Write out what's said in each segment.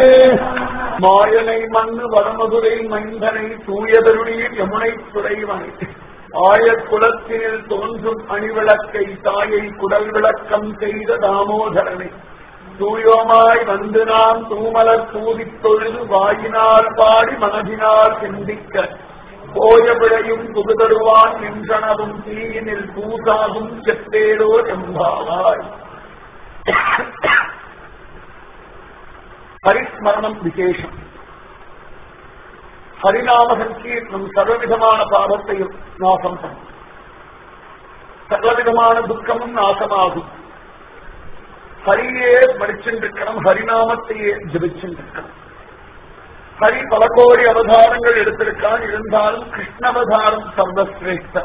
மாயனை மண்ணு வடமதுரை மைந்தனை தூயதருளியில் யமுனை துறைவனை ஆயக் குலத்தினில் தோன்றும் அணிவிளக்கை தாயை குடல் விளக்கம் செய்த தாமோதரனை தூயோமாய் வந்து நாம் தூமலர் தூதித் தொழுது வாயினால் பாடி மனதினால் சிந்திக்க போய விளையும் புகுதருவான் நின்றனவும் தீயினில் பூசாகும் செத்தேடோ எம்பாவாய் ஹரிஸ்மரணம் விசேஷம் ஹரிநாம சங்கீர்த்தம் சர்வவிதமான பாவத்தையும் நாசம் பண்ணும் சர்வவிதமான துக்கமும் நாசமாகும் ஹரியே படிச்சுருக்கணும் ஹரிநாமத்தையே ஜபிச்சுருக்கணும் ஹரி பல கோடி அவதாரங்கள் எடுத்திருக்கான் இருந்தாலும் கிருஷ்ணவதாரம் சர்வசிரேஷ்ட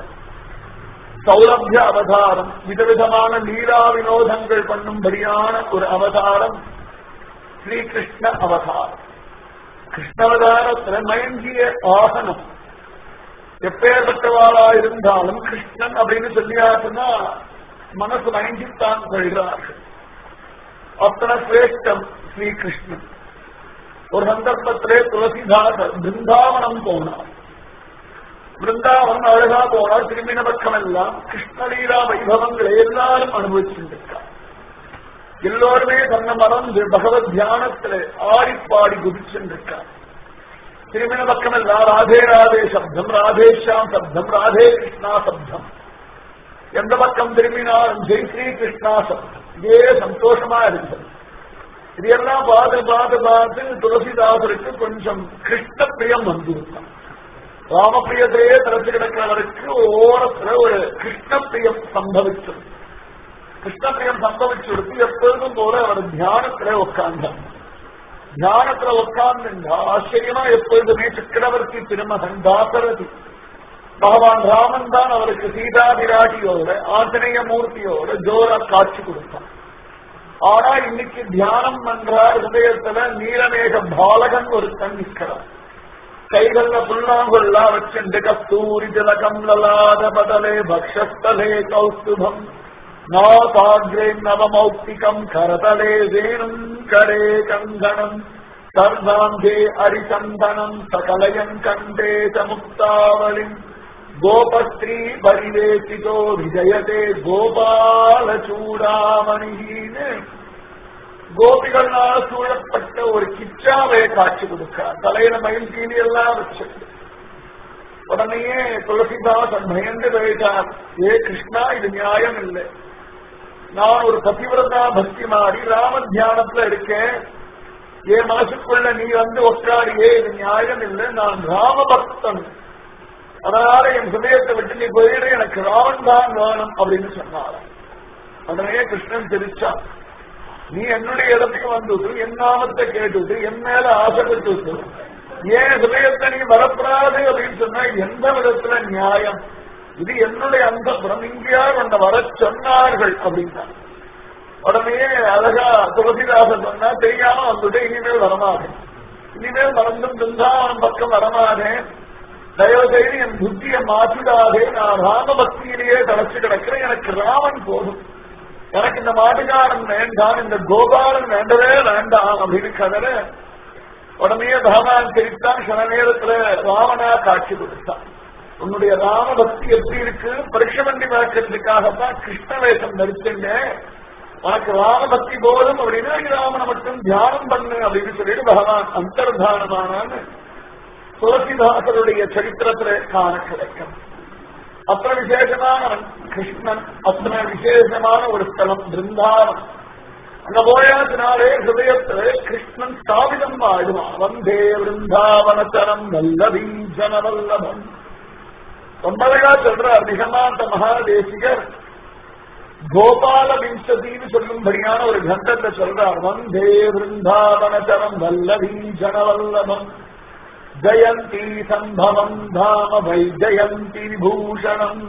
சௌலபிய அவதாரம் விதவிதமான லீலா வினோதங்கள் பண்ணும்படியான ஒரு அவதாரம் ஸ்ரீகிருஷ்ண அவதாரம் கிருஷ்ணவதாரத்துல மயங்கிய ஆகனம் எப்பேற்பட்டவாளா இருந்தாலும் கிருஷ்ணன் அப்படின்னு சொல்லியாச்சுன்னா மனசு மயங்கித்தான் கொள்கிறார்கள் அத்தனை சிரேஷ்டம் ஸ்ரீகிருஷ்ணன் ஒரு சந்தர்ப்பத்திலே துளசிதாசர் பிருந்தாவனம் போனார் பிருந்தாவனம் அழகா போனார் திரும்பின பக்கம் எல்லாம் கிருஷ்ணலீலா வைபவங்களை எல்லாரும் அனுபவிச்சுருக்கார் எல்லோருமே தன்னை மறந்து பகவத் தியானத்துல ஆடிப்பாடி குதிச்சுருக்கார் திரும்பின பக்கம் எல்லாம் ராதே ராதே சப்தம் ராதேஷாம் சப்தம் ராதே கிருஷ்ணா சப்தம் எந்த பக்கம் திரும்பினாலும் ஜெய் ஸ்ரீ கிருஷ்ணா சப்தம் இதே சந்தோஷமா இருந்தது இதெல்லாம் பார்த்து பார்த்து பார்த்து துளசிதாசருக்கு கொஞ்சம் கிருஷ்ண பிரியம் வந்துருக்கான் ராமப்பிரியத்தையே திறச்சு கிடக்கிறவருக்கு ஓரத்துல ஒரு கிருஷ்ண பிரியம் சம்பவிச்சது கிருஷ்ண பிரியம் சம்பவிச்சுடுத்து எப்பொழுதும் போல அவர் தியானத்துல உட்கார்ந்தார் தியானத்துல உட்கார்ந்து ஆச்சரியமா எப்பொழுதுமே சக்கரவர்த்தி திருமகன் தாசரதி பகவான் ராமன் தான் அவருக்கு சீதா விராட்டியோட ஆஞ்சநேய மூர்த்தியோட ஜோரா காட்சி கொடுத்தான் ஆனா இன்னைக்கு தியானம் பண்றார் ஹிருதயத்துல நீலமேக பாலகன் ஒரு கண் நிற்கிறார் கைகள்ல புல்லாங்குள்ளா வச்சுண்டு கஸ்தூரி திலகம் லலாத பதலே பக்ஷஸ்தலே கௌஸ்துபம் நாபாகிரே நவமௌக்திகம் கரதலே வேணும் கரே கங்கணம் சர்வாங்கே அரிசந்தனம் சகலயம் கண்டே சமுக்தாவளிம் கோபஸ்ரீ பரிவேசிதோ விஜயதே கோபால சூடாமணின்னு கோபிகளால் சூழப்பட்ட ஒரு கிச்சாவை காட்சி கொடுக்கிறார் தலையில மயில் கீழி எல்லாம் வச்சிருக்கு உடனேயே துளசிதாசன் பயந்து போயிட்டார் ஏ கிருஷ்ணா இது நியாயம் இல்லை நான் ஒரு பதிவிரதா பக்தி மாறி ராம தியானத்துல இருக்கேன் என் மனசுக்குள்ள நீ வந்து உட்காரியே இது நியாயம் இல்லை நான் ராம பக்தன் அதனால என் ஹிருதயத்தை விட்டு நீ போயிடு எனக்கு ராவன் தான் வேணும் அப்படின்னு சொன்னார் உடனே கிருஷ்ணன் சிரிச்சான் நீ என்னுடைய இடத்துக்கு வந்துட்டு என் நாமத்தை கேட்டுட்டு என் மேல ஆசைப்பட்டு ஏன் ஹிருதயத்தை நீ வரப்படாது அப்படின்னு சொன்னா எந்த விதத்துல நியாயம் இது என்னுடைய அந்த இங்கேயார் உன்னை வர சொன்னார்கள் அப்படின்னா உடனே அழகா துளசிதாசன் சொன்னா தெரியாம வந்துட்டு இனிமேல் வரமாட்டேன் இனிமேல் மறந்தும் பிருந்தாவனம் பக்கம் வரமாட்டேன் தயவு செய்து என் புத்தியை மாற்றிடாதே நான் ராம பக்தியிலேயே தலைச்சு கிடக்கிறேன் எனக்கு ராமன் போதும் எனக்கு இந்த மாட்டுக்காரன் வேண்டாம் இந்த கோபாலன் வேண்டவே வேண்டாம் அப்படின்னு கதற உடனே பகவான் தெரிவித்தான் சில நேரத்துல ராவணா காட்சி கொடுத்தான் உன்னுடைய ராம பக்தி எப்படி இருக்கு பரீட்சை பண்ணி பார்க்கறதுக்காகத்தான் கிருஷ்ண வேஷம் தரிச்சுட்டேன் உனக்கு ராம பக்தி போதும் அப்படின்னா நீ ராமனை மட்டும் தியானம் பண்ணு அப்படின்னு சொல்லிட்டு பகவான் அந்தர்தானமானான்னு துளசிதாசருடைய சரித்திரத்துல காண கிடைக்கும் அத்தனை விசேஷமான கிருஷ்ணன் அத்தனை விசேஷமான ஒரு ஸ்தலம் பிருந்தாவன் அங்க போயாத்தினாலே ஹிருதயத்துல கிருஷ்ணன் ஸ்தாபிதம் ஆடுவான் வந்தே பிருந்தாவனச்சரம் வல்லபீ ஜனவல்லபம் ரொம்ப அழகா சொல்றார் நிகமாந்த மகாதேசிகர் கோபால விம்சதின்னு சொல்லும்படியான ஒரு கண்டத்தை சொல்றார் வந்தே பிருந்தாவனச்சரம் வல்லபீ ஜனவல்லபம் ஜயந்தி சம்பவம் தாம வை ஜயந்தி விபூஷணம்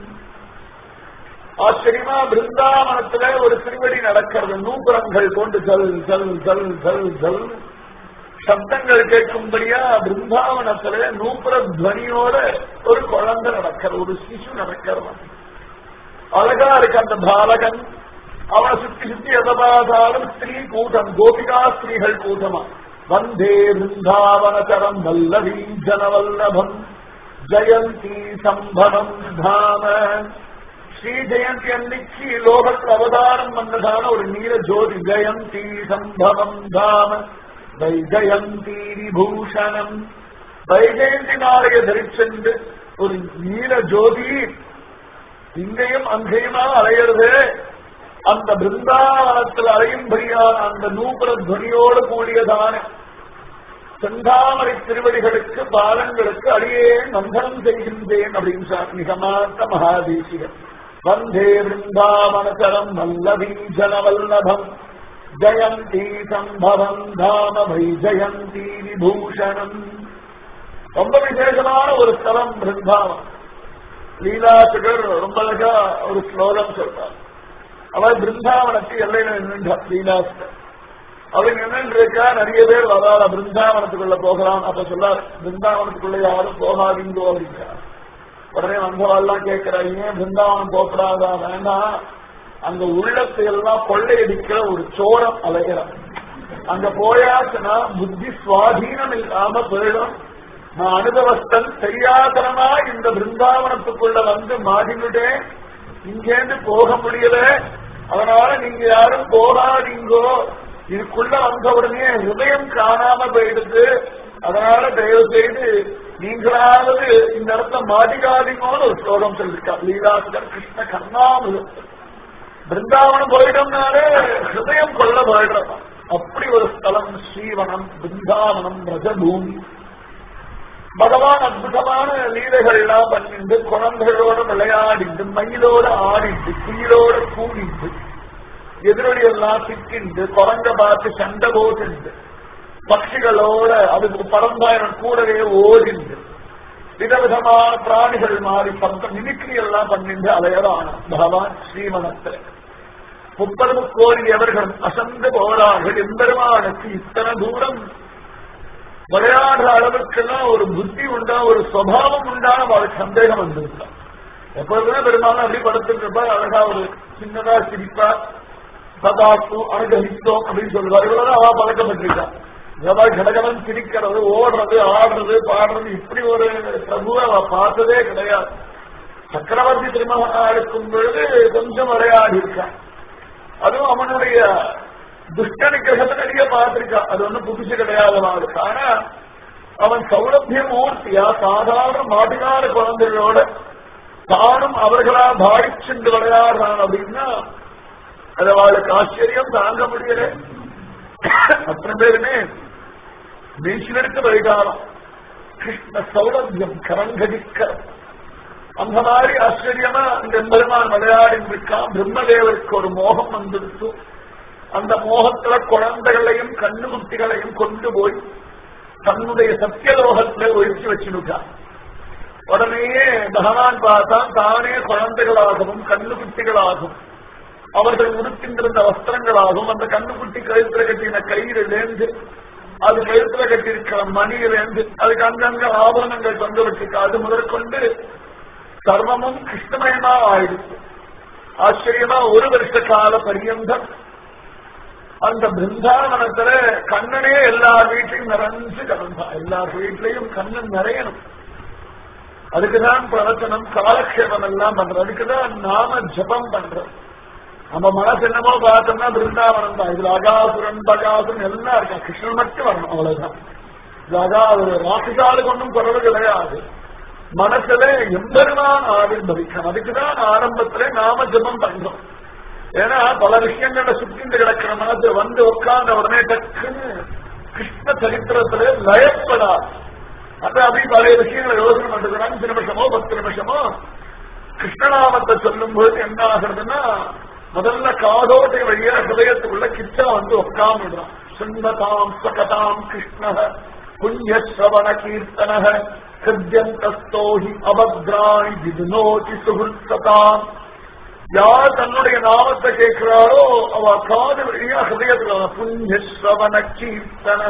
ஆச்சரியமா பிருந்தாவனத்துல ஒரு திருவடி நடக்கிறது நூபுரங்கள் கொண்டு ஜல் ஜல் ஜல் ஜல் ஜல் சப்தங்கள் கேட்கும்படியா பிருந்தாவனத்துல நூபுர துவனியோட ஒரு குழந்தை நடக்கிறது ஒரு சிசு நடக்கிறது அழகா இருக்கு அந்த பாலகன் அவனை சுத்தி சுத்தி எதை பார்த்தாலும் ஸ்திரீ கூட்டம் கோபிகா ஸ்திரீகள் கூட்டமா வந்தே பிருந்தாவனச்சரம் வல்லவீ ஜனவல்லபம் ஜெயந்தி சம்பவம் தாம ஸ்ரீ ஜெயந்தி அன்னைக்கு லோகத்தில் அவதாரம் வந்ததான ஒரு நீல ஜோதி ஜெயந்தி சம்பவம் தாம வைஜயந்தி விபூஷணம் வைஜயந்தி நாளைய தரிச்சென்று ஒரு நீல ஜோதி இங்கேயும் அங்கேயுமா அலையிறது அந்த பிருந்தாவனத்தில் அலையும்படியான அந்த நூபுர துவனியோடு கூடியதான செந்தாமரை திருவடிகளுக்கு பாலங்களுக்கு அடியே நந்தனம் செய்கின்றேன் அப்படின்னு சார் நிகமாத்த மகாதேசிகர் வந்தே பிருந்தாவனச்சரம் வல்லவி ஜனவல்லபம் ஜயந்தி சம்பவம் தாம வை ஜயந்தி விபூஷணம் ரொம்ப விசேஷமான ஒரு ஸ்தலம் பிருந்தாவனம் லீலாசுகர் ரொம்ப அழகா ஒரு ஸ்லோகம் சொல்றார் அவர் பிருந்தாவனத்து எல்லையில நின்றார் லீலாசுகர் அவர் நின்று இருக்கா நிறைய பேர் வராத பிருந்தாவனத்துக்குள்ள போகலாம் அப்ப சொல்லார் பிருந்தாவனத்துக்குள்ள யாரும் போகாதீங்கோ அப்படிங்கிறார் உடனே வந்தவாள்லாம் கேட்கிறாங்க ஏன் பிருந்தாவனம் போகக்கூடாதா வேண்டாம் அங்க உள்ளத்தை எல்லாம் கொள்ளையடிக்கிற ஒரு சோரம் அலைகிறான் அங்க போயாச்சுன்னா புத்தி சுவாதீனம் இல்லாம போயிடும் நான் அனுபவஸ்தன் தெரியாதனமா இந்த பிருந்தாவனத்துக்குள்ள வந்து மாட்டினுட்டேன் இங்கேருந்து போக முடியல அதனால நீங்க யாரும் போகாதீங்கோ இதுக்குள்ள வந்த உடனே ஹிருதயம் காணாம போயிடுது அதனால தயவு செய்து நீங்களாவது இந்த இடத்துல மாட்டிக்காதீங்கன்னு ஒரு ஸ்லோகம் சொல்லிருக்கா லீலாசுகர் கிருஷ்ண கர்ணாமிருத்தம் பிருந்தாவனம் போயிட்டோம்னாலே ஹிருதயம் கொள்ள போயிடுறோம் அப்படி ஒரு ஸ்தலம் ஸ்ரீவனம் பிருந்தாவனம் ரஜபூமி பகவான் அற்புதமான லீலைகள் எல்லாம் பண்ணிட்டு குழந்தைகளோட விளையாடிட்டு மயிலோட ஆடிட்டு குயிலோட கூடிட்டு எதிரொலி எல்லாம் சிக்கிண்டு குரங்க பார்த்து சண்டை போட்டு பட்சிகளோட அதுக்கு பரந்தாயிரம் கூடவே ஓடிண்டு விதவிதமான பிராணிகள் மாறி பந்த மிமிக்ரி எல்லாம் பண்ணிட்டு அலையறான பகவான் ஸ்ரீமனத்தில் முப்பது கோடி எவர்கள் அசந்து போறார்கள் எம்பெருமானுக்கு இத்தனை தூரம் விளையாடுற அளவுக்கெல்லாம் ஒரு புத்தி உண்டா ஒரு சுவாவம் உண்டான அவளுக்கு சந்தேகம் வந்திருக்கான் எப்பொழுதுமே பெரும்பாலும் அப்படி படுத்துட்டு இருப்பா அழகா ஒரு சின்னதா சிரிப்பா சதாசு அனுகிரகித்தோம் அப்படின்னு சொல்லுவார் இவ்வளவுதான் அவ பழக்கப்பட்டிருக்கான் எதாவது கடகடன் சிரிக்கிறது ஓடுறது ஆடுறது பாடுறது இப்படி ஒரு பிரபுவை அவ பார்த்ததே கிடையாது சக்கரவர்த்தி திருமகனா இருக்கும் பொழுது கொஞ்சம் விளையாடி இருக்கான் அதுவும் அவனுடைய துஷ்ட நிகிரகத்தை நிறைய பார்த்திருக்கான் அது ஒன்றும் புதுசு கிடையாதவா இருக்கு ஆனா அவன் சௌலபிய மூர்த்தியா சாதாரண மாட்டுக்கார குழந்தைகளோட தானும் அவர்களா பாடிச்சென்று விளையாடுறான் அப்படின்னா அது அவளுக்கு ஆச்சரியம் தாங்க முடியல அத்தனை பேருமே மீசிலெடுத்து வருகாலம் கிருஷ்ண சௌலபியம் கரங்கடிக்க அந்த மாதிரி ஆச்சரியமா இந்த பெருமான் விளையாடி இருக்கான் பிரம்மதேவருக்கு ஒரு மோகம் வந்துடுச்சு அந்த மோகத்துல குழந்தைகளையும் கண்ணுகுட்டிகளையும் கொண்டு போய் தன்னுடைய சத்தியலோகத்துல ஒழிச்சு வச்சுட்டான் உடனேயே பகவான் பார்த்தான் தானே குழந்தைகளாகவும் கண்ணுக்குட்டிகளாகும் அவர்கள் உடுத்தின்றிருந்த வஸ்திரங்களாகவும் அந்த கண்ணுக்குட்டி கழுத்துல கட்டின கயிறிலேந்து அது கழுத்துல கட்டியிருக்கிற மணியிலேந்து அதுக்கு அங்கங்க ஆபரணங்கள் தொங்க வச்சிருக்கு அது முதற்கொண்டு சர்வமும் கிருஷ்ணமயமா ஆயிடுச்சு ஆச்சரியமா ஒரு வருஷ கால பரியந்தம் அந்த பிருந்தாவனத்துல கண்ணனே எல்லார் வீட்லையும் நிறைஞ்சு கிடந்தா எல்லார் வீட்லயும் கண்ணன் நிறையணும் அதுக்குதான் பிரவச்சனம் காலக்ஷேபம் எல்லாம் பண்றது அதுக்குதான் நாம ஜபம் பண்றது நம்ம மனசு என்னமோ பார்த்தோம்னா பிருந்தாவனம் தான் இதுல அகாசுரன் பகாசுரன் எல்லாம் இருக்கா கிருஷ்ணன் மட்டும் வரணும் அவ்வளவுதான் இது அகா ஒரு ராசிகாலுக்கு ஒன்றும் குறவு கிடையாது மனசுல எம்பெருமான் ஆவிர்பவிக்கணும் அதுக்குதான் ஆரம்பத்துல நாம ஜபம் பண்றோம் ஏன்னா பல விஷயங்கள சுத்திந்து கிடக்கிற மனசு வந்து உட்கார்ந்த உடனே டக்குன்னு கிருஷ்ண சரித்திரத்துல லயப்படாது அது அப்படி பழைய விஷயங்களை யோசனை பண்றது அஞ்சு நிமிஷமோ பத்து நிமிஷமோ கிருஷ்ணநாமத்தை சொல்லும் போது என்ன ஆகுறதுன்னா முதல்ல காதோட்டை வழியா ஹிருதயத்துக்குள்ள கிச்சா வந்து உட்காந்துடுறான் சுந்ததாம் சகதாம் கிருஷ்ண புண்ணியஸ்ரவண கீர்த்தன ஹிருத்யந்தஸ்தோஹி அபத்ராணி விதுனோதி சுகுர்த்ததாம் யார் தன்னுடைய நாமத்தை கேட்கிறாரோ அவ காது வழியா ஹிருதயத்துல புண்ணியஸ்ரவண கீர்த்தன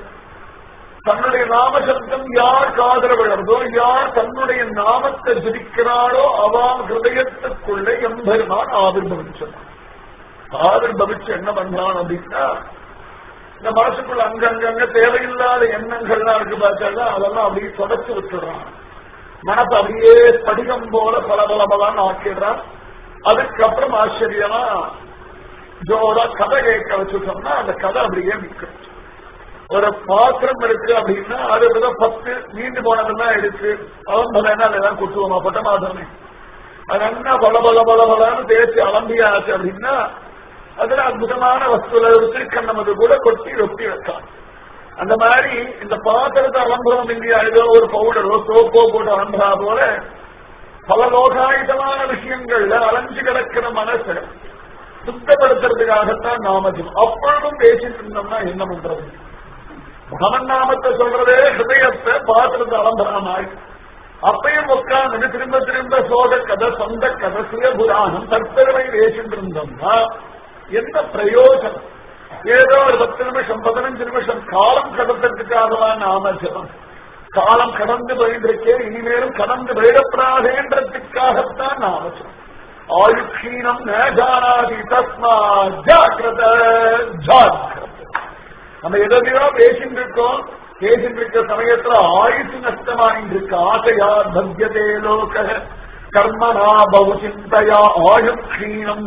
தன்னுடைய நாம சப்தம் யார் காதல விழறதோ யார் தன்னுடைய நாமத்தை ஜபிக்கிறாளோ அவன் ஹிருதயத்துக்குள்ள எம்பெருமான் ஆவிர்பவிச்சான் ஆவிர்பவிச்சு என்ன பண்றான் அப்படின்னா இந்த மனசுக்குள்ள அங்கங்க தேவையில்லாத எண்ணங்கள்லாம் இருக்கு பார்த்தாக்கா அதெல்லாம் அப்படியே தொடச்சு விட்டுடுறான் மனசை அப்படியே படிகம் போல பல பல பலன்னு ஆக்கிடுறான் அதுக்கப்புறம் ஆச்சரியமா ஜோரா கதை கேட்க வச்சுட்டோம்னா அந்த கதை அப்படியே நிற்கும் ஒரு பாத்திரம் இருக்கு அப்படின்னா அது ஏதோ பத்து நீண்டு போனதெல்லாம் எடுத்து அவன் பலன்னா அதெல்லாம் கொட்டுவோமா பட்ட மாதமே அது என்ன பல பல பல பலன்னு தேய்ச்சி அலம்பியாச்சு அப்படின்னா அதுல அற்புதமான வஸ்துல ஒரு திருக்கண்ணமது கூட கொட்டி ரொட்டி வைக்கலாம் அந்த மாதிரி இந்த பாத்திரத்தை அலம்புறோம் இல்லையா ஏதோ ஒரு பவுடரோ சோப்போ போட்டு அலம்புறா போல பல லோகாயுதமான விஷயங்கள்ல அலைஞ்சு கிடக்கிற மனசை சுத்தப்படுத்துறதுக்காகத்தான் நாமஜம் அப்பொழுதும் பேசிட்டு இருந்தோம்னா என்ன பண்றது பகவன் நாமத்தை சொல்றதே ஹிருதயத்தை பாத்திரத்தை அலம்பரமாய் அப்பையும் உட்கார்ந்து திரும்ப திரும்ப சோக கதை சொந்த கதை சுயபுராணம் தற்பெருமை பேசிட்டு இருந்தோம்னா என்ன பிரயோஜனம் ஏதோ ஒரு பத்து நிமிஷம் பதினஞ்சு நிமிஷம் காலம் கடத்துறதுக்காகவா நாம ஜபம் காலம் கடந்து போயின்றிருக்கே இனிமேலும் கடந்து போயிடப்படாதேன்றதுக்காகத்தான் நாம ஜபம் ஆயுக்ஷீனம் நேஜானாதி தஸ்மா ஜாக்கிரத ஜாக்கிரத நம்ம எதையோ பேசிட்டு இருக்கோம் பேசிட்டு இருக்க சமயத்துல ஆயுசு நஷ்டமாயிட்டு இருக்கு ஆசையா பத்தியதே லோக கர்மனா பவு சிந்தையா ஆயுக்ஷீனம்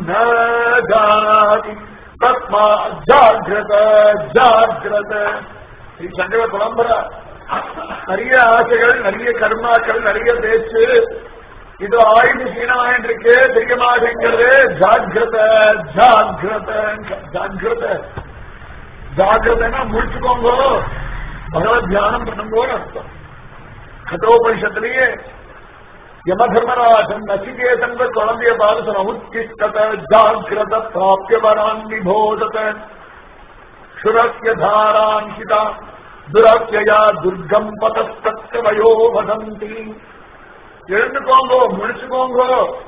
நாதி தஸ்மா ஜாகிரத ஜாகிரத ஸ்ரீ சங்கர புலம்பரா நிறைய ஆசைகள் நிறைய கர்மாக்கள் நிறைய பேச்சு இது ஆயுத சீனமாயிட்டு இருக்கு தெரிய மாட்டேங்கிறது ஜாகிரத ஜாகிரத ஜாகிரத ஜாகிரதனா முடிச்சுக்கோங்க பகவத் தியானம் பண்ணுங்கோன்னு அர்த்தம் கட்டோபனிஷத்திலேயே யம தர்மராஜன் நசிகேதன் குழந்தைய பாரசன உத்திஷ்டத ஜாகிரத பிராபிய வரான் நிபோதத சுரஸ்ய தாரான்ஹிதா துரத்யா துர்கம் பதஸ்தவயோ வதந்தி எழுந்துக்கோங்கோ முடிச்சுக்கோங்கோ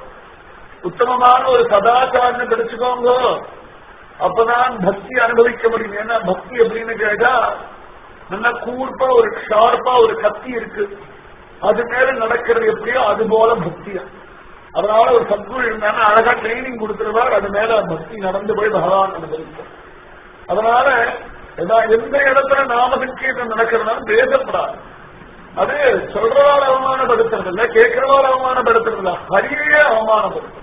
உத்தமமான ஒரு சதாச்சாரனை கிடைச்சுக்கோங்கோ அப்பதான் பக்தி அனுபவிக்க முடியும் ஏன்னா பக்தி அப்படின்னு கேட்டா நல்ல கூர்ப்பா ஒரு ஷார்ப்பா ஒரு கத்தி இருக்கு அது மேல நடக்கிறது எப்படியோ அது போல பக்தியா அதனால ஒரு சத்குரு இருந்தாங்கன்னா அழகா ட்ரைனிங் கொடுத்துருவார் அது மேல பக்தி நடந்து போய் பகவான் அனுபவிக்கும் அதனால எந்த இடத்துல நாம சங்கீதம் நடக்கிறதுனால பேசப்படாது அது சொல்றவாள் அவமானப்படுத்துறது இல்ல கேட்கிறவாள் அவமானப்படுத்துறது இல்ல ஹரியே அவமானப்படுத்துறது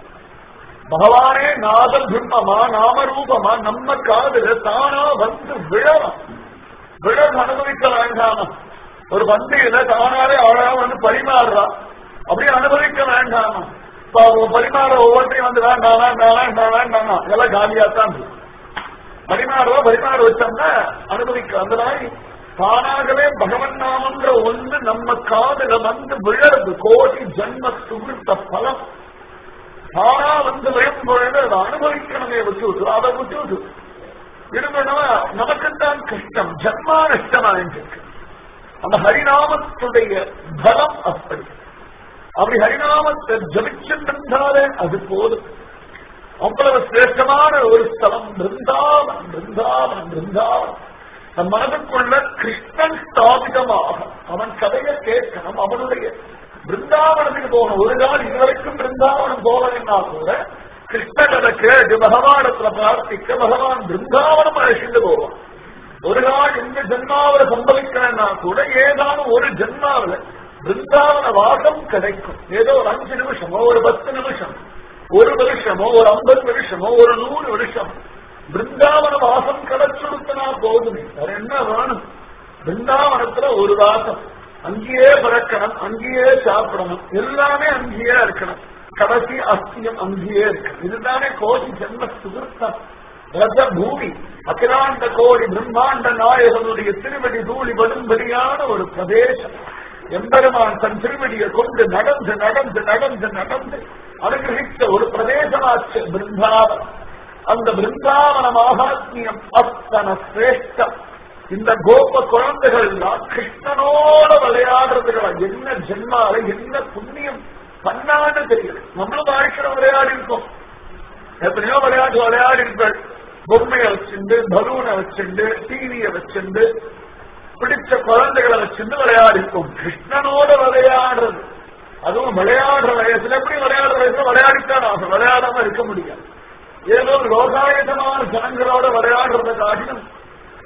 பகவானே நாத பிரம்மமா நாமரூபமா நம்ம காதுல தானா வந்து விழலாம் விழம் அனுபவிக்க வேண்டாமா ஒரு பந்தியில தானாலே அழகா வந்து பரிமாறுறா அப்படியே அனுபவிக்க வேண்டாமா பரிமாற ஒவ்வொன்றையும் வந்து வேண்டாம் வேண்டாம் வேண்டாம் வேண்டாம் எல்லாம் காலியாத்தான் இருக்கு பரிமாறுவா பரிமாற வச்சோம்னா அனுபவிக்க அந்த மாதிரி தானாகவே பகவன் நாமன்ற ஒன்று நம்ம காதுல வந்து விழறது கோடி ஜன்ம சுகிருத்த பலம் தானா வந்து விழும் பொழுது அதை அனுபவிக்கணுமே விட்டு விட்டு அதை விட்டு விட்டு இருந்தனா நமக்குத்தான் கஷ்டம் ஜன்மா நஷ்டமாயிருக்கு அந்த ஹரிநாமத்துடைய பலம் அப்படி அப்படி ஹரிநாமத்தை ஜபிச்சிருந்தாலே அது போதும் அவ்வளவு சிரேஷ்டமான ஒரு ஸ்தலம் பிருந்தாவன் பிருந்தாவன் பிருந்தாவன் நம் மனதுக்குள்ள கிருஷ்ணன் ஸ்தாபிதமாக அவன் கதையை கேட்கணும் அவனுடைய பிருந்தாவனத்துக்கு போகணும் ஒரு நாள் இதுவரைக்கும் பிருந்தாவனம் போகலைன்னா கூட கிருஷ்ணகதை கேட்டு பகவானத்துல பிரார்த்திக்க பகவான் பிருந்தாவனம் அழைச்சிட்டு போவான் ஒரு நாள் இந்த ஜென்மாவில சம்பவிக்கணும்னா கூட ஏதானும் ஒரு ஜென்மாவில பிருந்தாவன வாசம் கிடைக்கும் ஏதோ ஒரு அஞ்சு நிமிஷமோ ஒரு பத்து நிமிஷம் ஒரு வருஷமோ ஒரு ஐம்பது வருஷமோ ஒரு நூறு வருஷம் பிருந்தாவன வாசம் கிடைச்சுடுத்தனா போதுமே வேற என்ன வேணும் பிருந்தாவனத்துல ஒரு வாசம் அங்கேயே பிறக்கணும் அங்கேயே சாப்பிடணும் எல்லாமே அங்கேயே இருக்கணும் கடைசி அஸ்தியம் அங்கேயே இருக்கு இதுதானே கோடி ஜென்ம சுகிருத்தம் ரத பூமி அகிலாண்ட கோடி பிரம்மாண்ட நாயகனுடைய திருவடி தூளி படும்படியான ஒரு பிரதேசம் எம்பெருமான் தன் திருவடியை கொண்டு நடந்து நடந்து நடந்து நடந்து அனுகிரகித்த ஒரு பிரதேசமாச்சு பிருந்தாவனம் அந்த பிருந்தாவன மகாத்மியம் அத்தன சிரேஷ்டம் இந்த கோப குழந்தைகள் எல்லாம் கிருஷ்ணனோட விளையாடுறதுகளா என்ன ஜென்மால என்ன புண்ணியம் பண்ணான்னு தெரியல நம்மளும் வாழ்க்கையில விளையாடி இருக்கோம் எத்தனையோ விளையாட்டு விளையாடி இருப்பேன் பொம்மையை வச்சுண்டு பலூனை வச்சுண்டு டிவியை வச்சுண்டு பிடிச்ச குழந்தைகளை வச்சுட்டு விளையாடிப்போம் கிருஷ்ணனோட விளையாடுறது அதுவும் விளையாடுற வயசுல எப்படி விளையாடுற வயசுல விளையாடித்தான் ஆகும் விளையாடாம இருக்க முடியாது ஏதோ லோகாயுதமான ஜனங்களோட விளையாடுறத காட்டிலும்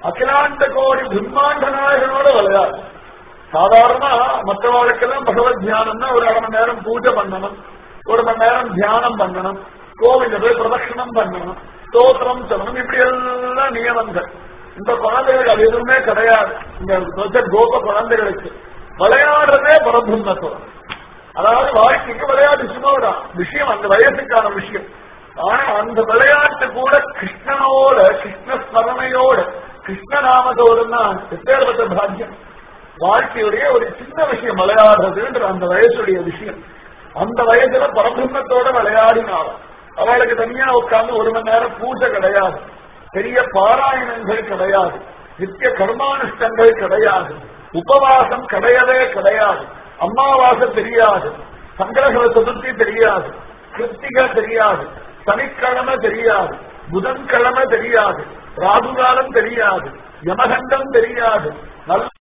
அகிலாண்ட கோடி பிரம்மாண்ட நாயகனோட விளையாடு சாதாரண மற்றவர்களுக்கெல்லாம் பகவத் தியானம்னா ஒரு அரை மணி நேரம் பூஜை பண்ணணும் ஒரு மணி நேரம் தியானம் பண்ணணும் கோவில போய் பிரதட்சணம் பண்ணணும் ஸ்தோத்திரம் சொல்லணும் இப்படி எல்லாம் நியமங்கள் இந்த குழந்தைகள் அது எதுவுமே கிடையாது இந்த சொச்ச கோப குழந்தைகளுக்கு விளையாடுறதே பரபிரம்மத்துவம் அதாவது வாழ்க்கைக்கு விளையாட்டு சும்மாதான் விஷயம் அந்த வயசுக்கான விஷயம் ஆனா அந்த விளையாட்டு கூட கிருஷ்ணனோட கிருஷ்ண ஸ்மரணையோட கிருஷ்ண நாமத்தோடுன்னா எப்பேற்பட்ட பாக்கியம் வாழ்க்கையுடைய ஒரு சின்ன விஷயம் விளையாடுறதுன்ற அந்த வயசுடைய விஷயம் அந்த வயசுல பரபிரம்மத்தோட விளையாடினாலும் அவளுக்கு தனியா உட்கார்ந்து ஒரு மணி நேரம் பூஜை கிடையாது பெரிய பாராயணங்கள் கிடையாது நித்திய கர்மானுஷ்டங்கள் கிடையாது உபவாசம் கிடையவே கிடையாது அமாவாசை தெரியாது சங்கரகர சதுர்த்தி தெரியாது கிருத்திகை தெரியாது சனிக்கிழமை தெரியாது புதன்கிழமை தெரியாது ராகுகாலம் தெரியாது யமகண்டம் தெரியாது நல்ல